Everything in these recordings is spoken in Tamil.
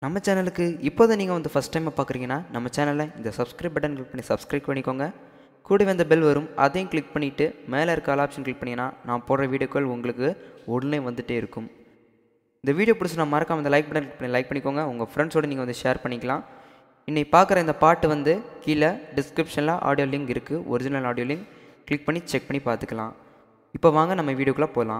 நம்ம சேனலுக்கு இப்போதை நீங்கள் வந்து ஃபஸ்ட் டைம் பார்க்குறீங்கன்னா நம்ம சேனலை இந்த சப்ஸ்கிரைப் பட்டன் கிளிக் பண்ணி சப்ஸ்கிரைப் பண்ணிக்கோங்க கூடவே அந்த பெல் வரும் அதையும் கிளிக் பண்ணிவிட்டு மேலே இருக்க ஆல் ஆப்ஷன் கிளிக் பண்ணிங்கன்னா நான் போடுற வீடியோக்கள் உங்களுக்கு உடனே வந்துகிட்டே இருக்கும் இந்த வீடியோ பிடிச்சி நான் மறக்காம இந்த லைக் பட்டன் கிளிக் பண்ணி லைக் பண்ணிக்கோங்க உங்கள் ஃப்ரெண்ட்ஸோடு நீங்கள் வந்து ஷேர் பண்ணிக்கலாம் இன்னைக்கு பார்க்குற இந்த பாட்டு வந்து கீழே டிஸ்கிரிப்ஷனில் ஆடியோ லிங்க் இருக்குது ஒரிஜினல் ஆடியோ லிங்க் கிளிக் பண்ணி செக் பண்ணி பார்த்துக்கலாம் இப்போ வாங்க நம்ம வீடியோக்குள்ளே போகலாம்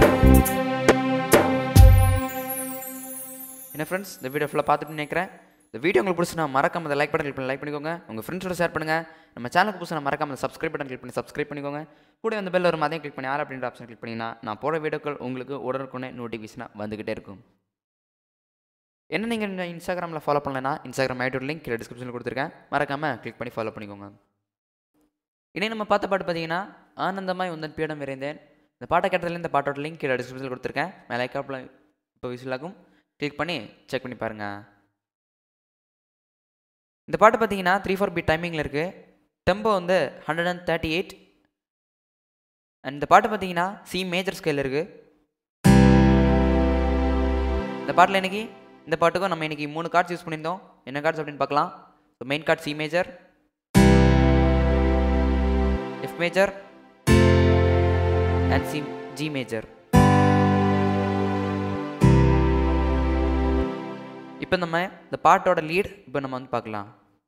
என்ன ஃப்ரெண்ட்ஸ் இந்த வீடியோ ஃபுல்லாக பார்த்துட்டு நினைக்கிறேன் இந்த வீடியோ உங்களுக்கு பிடிச்சினா மறக்காம அந்த லைக் பட்டன் கிளிக் பண்ணி லைக் பண்ணிக்கோங்க உங்கள் ஃப்ரெண்ட்ஸோட ஷேர் பண்ணுங்கள் நம்ம சேனலுக்கு பிடிச்சினா மறக்காம அந்த சப்ஸ்கிரைப் பட்டன் கிளிக் பண்ணி சப்ஸ்கிரைப் பண்ணிக்கோங்க கூட அந்த பெல் வரும் அதையும் கிளிக் பண்ணி ஆல் அப்படின்ற ஆப்ஷன் கிளிக் பண்ணிங்கன்னா நான் போகிற வீடியோக்கள் உங்களுக்கு உடனுக்குடனே நோட்டிஃபிகேஷனாக வந்துக்கிட்டே இருக்கும் என்ன நீங்கள் இந்த இன்ஸ்டாகிராமில் ஃபாலோ பண்ணலைன்னா இன்ஸ்டாகிராம் ஐடியோட லிங்க் கீழே டிஸ்கிரிப்ஷனில் கொடுத்துருக்கேன் மறக்காமல் கிளிக் பண்ணி ஃபாலோ பண்ணிக்கோங்க இனி நம்ம பார்த்த பாட்டு பார்த்தீங்கன்னா ஆனந்தமாய் உந்தன் பீடம் விரைந்தேன் இந்த பாட்டை கேட்டதில் இந்த பாட்டோட லிங்க் கீழே டிஸ்கிரிப்ஷனில் கொடுத்துருக்கேன் மேலே காப்பில் இப்போ விசிலாகும் கிளிக் பண்ணி செக் பண்ணி பாருங்கள் இந்த பாட்டு பார்த்தீங்கன்னா த்ரீ ஃபோர் பீட் டைமிங்கில் இருக்குது டெம்போ வந்து hundred and thirty eight and இந்த பாட்டு பார்த்தீங்கன்னா சி மேஜர் ஸ்கேல் இருக்குது இந்த பாட்டில் இன்னைக்கு இந்த பாட்டுக்கும் நம்ம இன்னைக்கு மூணு கார்ட்ஸ் யூஸ் பண்ணியிருந்தோம் என்ன கார்ட்ஸ் அப்படின்னு பார்க்கலாம் so main chord C major F major and C G major இப்போ நம்ம இந்த பாட்டோட லீட் இப்போ நம்ம வந்து பார்க்கலாம்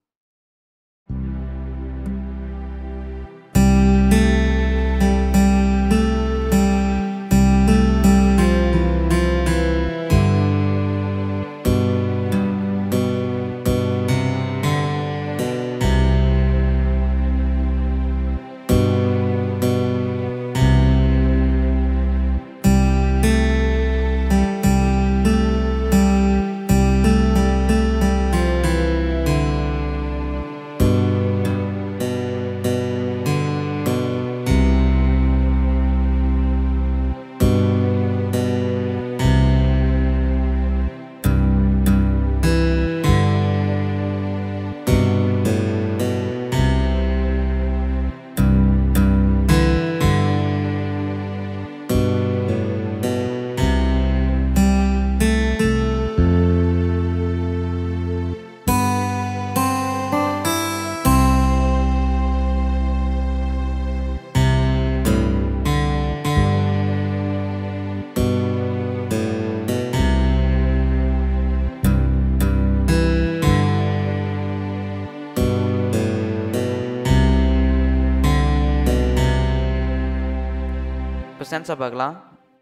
இப்போ சென்ஸாக பார்க்கலாம்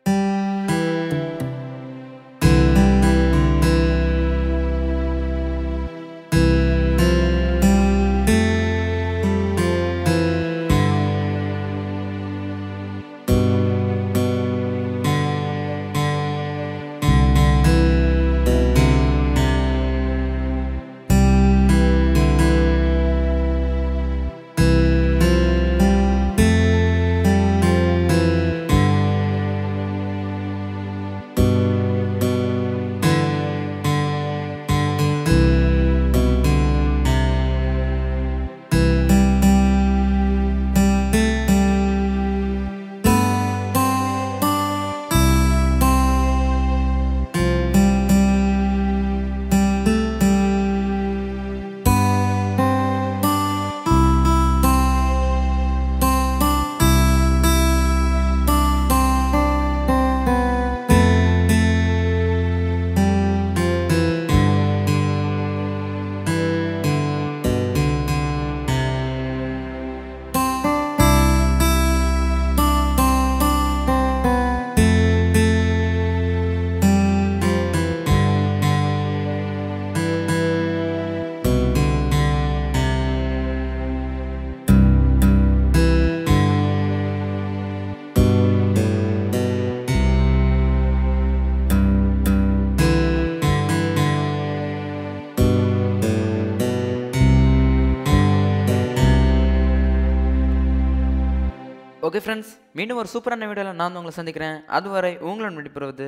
ஓகே ஃப்ரெண்ட்ஸ் மீண்டும் ஒரு சூப்பரான வீடியோவில் நான் வந்து உங்களை சந்திக்கிறேன் அதுவரை உங்களோட நடிப்பெறுவது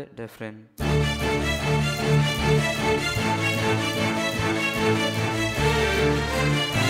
டிஃப்ரெண்ட்